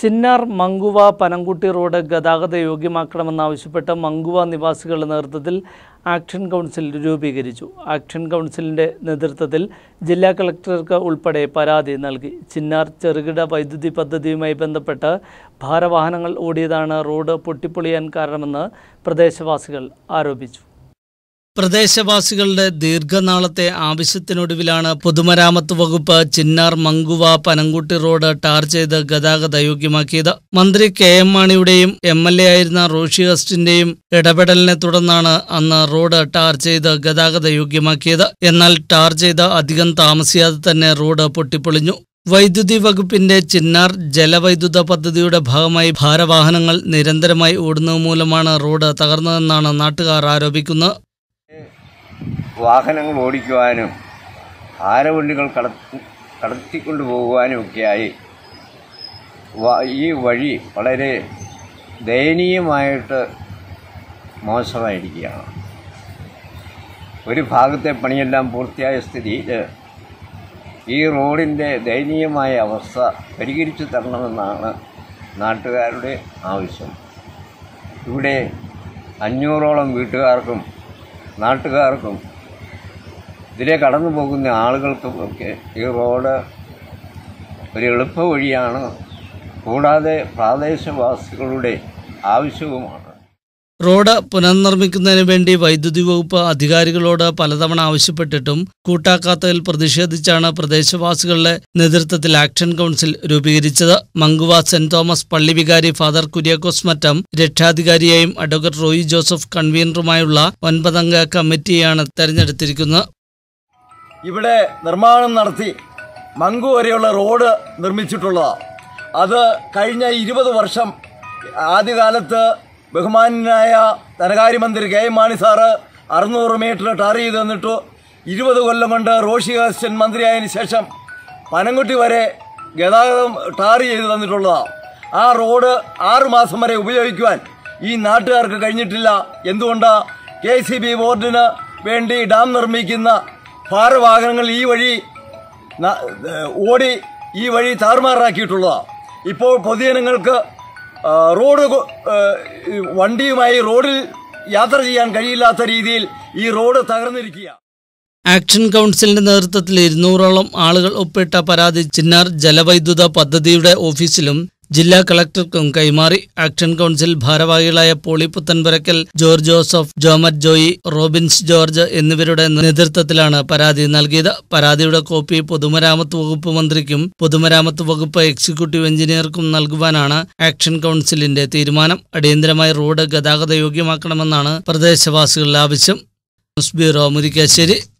Chinnar Mankuva Panamkutty road ഗതാഗത യോഗ്യമാക്കണമെന്നാവശ്യപ്പെട്ട് മങ്കുവ നിവാസികളുടെ നേതൃത്വത്തിൽ ആക്ഷൻ കൗൺസിൽ രൂപീകരിച്ചു ആക്ഷൻ കൗൺസിലിൻ്റെ നേതൃത്വത്തിൽ ജില്ലാ കളക്ടർക്ക് ഉൾപ്പെടെ പരാതി നൽകി ചിന്നാർ ചെറുകിട വൈദ്യുതി പദ്ധതിയുമായി ബന്ധപ്പെട്ട് ഭാരവാഹനങ്ങൾ ഓടിയതാണ് റോഡ് പൊട്ടിപ്പൊളിയാൻ കാരണമെന്ന് പ്രദേശവാസികൾ ആരോപിച്ചു പ്രദേശവാസികളുടെ ദീർഘനാളത്തെ ആവശ്യത്തിനൊടുവിലാണ് പൊതുമരാമത്ത് വകുപ്പ് ചിന്നാർ മങ്കുവ പനംകുട്ടി റോഡ് ടാർ ചെയ്ത് ഗതാഗത യോഗ്യമാക്കിയത് മന്ത്രി കെ എം മാണിയുടെയും എം എൽ എ ആയിരുന്ന റോഷി ഹസ്റ്റിന്റെയും ഇടപെടലിനെ തുടർന്നാണ് അന്ന് റോഡ് ടാർ ചെയ്ത് ഗതാഗത യോഗ്യമാക്കിയത് എന്നാൽ ടാർ ചെയ്ത് അധികം താമസിയാതെ തന്നെ റോഡ് പൊട്ടിപ്പൊളിഞ്ഞു വൈദ്യുതി വകുപ്പിന്റെ ചിന്നാർ ജലവൈദ്യുത പദ്ധതിയുടെ ഭാഗമായി ഭാരവാഹനങ്ങൾ നിരന്തരമായി ഓടുന്നത് മൂലമാണ് റോഡ് തകർന്നതെന്നാണ് നാട്ടുകാർ ആരോപിക്കുന്നത് വാഹനങ്ങൾ ഓടിക്കുവാനും ഭാരവണ്ടികൾ കട കടത്തിക്കൊണ്ടു പോകുവാനുമൊക്കെയായി വ- ഈ വഴി വളരെ ദയനീയമായിട്ട് മോശമായിരിക്കുകയാണ് ഒരു ഭാഗത്തെ പണിയെല്ലാം പൂർത്തിയായ സ്ഥിതിയിൽ ഈ റോഡിൻ്റെ ദയനീയമായ അവസ്ഥ പരിഹരിച്ചു തരണമെന്നാണ് നാട്ടുകാരുടെ ആവശ്യം ഇവിടെ അഞ്ഞൂറോളം വീട്ടുകാർക്കും നാട്ടുകാർക്കും ഇതിലെ കടന്നു പോകുന്ന ആളുകൾക്കും ഒക്കെ ഈ റോഡ് ഒരു എളുപ്പ വഴിയാണ് കൂടാതെ പ്രാദേശവാസികളുടെ ആവശ്യവുമാണ് റോഡ് പുനർനിർമ്മിക്കുന്നതിന് വേണ്ടി വൈദ്യുതി വകുപ്പ് അധികാരികളോട് പലതവണ ആവശ്യപ്പെട്ടിട്ടും കൂട്ടാക്കാത്തതിൽ പ്രതിഷേധിച്ചാണ് പ്രദേശവാസികളുടെ നേതൃത്വത്തിൽ ആക്ഷൻ കൗൺസിൽ രൂപീകരിച്ചത് മങ്കുവ സെന്റ് തോമസ് പള്ളി വികാരി ഫാദർ കുര്യാക്കോസ് മറ്റം രക്ഷാധികാരിയായും അഡ്വക്കേറ്റ് റോയി ജോസഫ് കൺവീനറുമായുള്ള ഒൻപതംഗ കമ്മിറ്റിയാണ് തെരഞ്ഞെടുത്തിരിക്കുന്നത് ഇവിടെ നിർമ്മാണം നടത്തി മങ്കു വരെയുള്ള റോഡ് നിർമ്മിച്ചിട്ടുള്ളതാണ് അത് കഴിഞ്ഞ ഇരുപത് വർഷം ആദ്യകാലത്ത് ബഹുമാനായ ധനകാര്യമന്ത്രി കെ എം മാണി സാറ് അറുന്നൂറ് മീറ്റർ ടാർ ചെയ്ത് തന്നിട്ടു ഇരുപത് കൊല്ലം കൊണ്ട് റോഷി അഗസ്റ്റൻ മന്ത്രിയായതിനു ശേഷം പനംകുട്ടി വരെ ഗതാഗതം ടാർ ചെയ്ത് തന്നിട്ടുള്ളതാണ് ആ റോഡ് ആറു മാസം വരെ ഉപയോഗിക്കുവാൻ ഈ നാട്ടുകാർക്ക് കഴിഞ്ഞിട്ടില്ല എന്തുകൊണ്ടാ കെ സി ബി ബോർഡിന് വേണ്ടി ഡാം നിർമ്മിക്കുന്ന ഭാരവാഹനങ്ങൾ ഈ വഴി ന- ഏഹ് ഓടി ഈ വഴി താറുമാറാക്കിയിട്ടുള്ളതാണ് ഇപ്പോൾ പൊതുജനങ്ങൾക്ക് ആ, റോഡ് കൊ- ഏഹ് ഈ വണ്ടിയുമായി റോഡിൽ യാത്ര ചെയ്യാൻ കഴിയില്ലാത്ത രീതിയിൽ ഈ റോഡ് തകർന്നിരിക്കുക ആക്ഷൻ കൗൺസിലിന്റെ നേതൃത്വത്തിൽ ഇരുന്നൂറോളം ആളുകൾ ഒപ്പിട്ട പരാതി ചിന്നാർ ജലവൈദ്യുത പദ്ധതിയുടെ ഓഫീസിലും ജില്ലാ കളക്ടർക്കും കൈമാറി ആക്ഷൻ കൗൺസിൽ ഭാരവാഹികളായ പോളി പുത്തൻപുരക്കൽ ജോർജ് ജോസഫ് ജോമറ്റ് ജോയി റോബിൻസ് ജോർജ് എന്നിവരുടെ നേതൃത്വത്തിലാണ് പരാതി നൽകിയത് പരാതിയുടെ കോപ്പി പൊതുമരാമത്ത് വകുപ്പ് മന്ത്രിക്കും പൊതുമരാമത്ത് വകുപ്പ് എക്സിക്യൂട്ടീവ് എഞ്ചിനീയർക്കും നൽകുവാനാണ് ആക്ഷൻ കൗൺസിലിന്റെ തീരുമാനം അടിയന്തരമായി റോഡ് ഗതാഗത യോഗ്യമാക്കണമെന്നാണ് പ്രദേശവാസികളുടെ ആവശ്യം ന്യൂസ് ബ്യൂറോ മുരിക്കാശ്ശേരി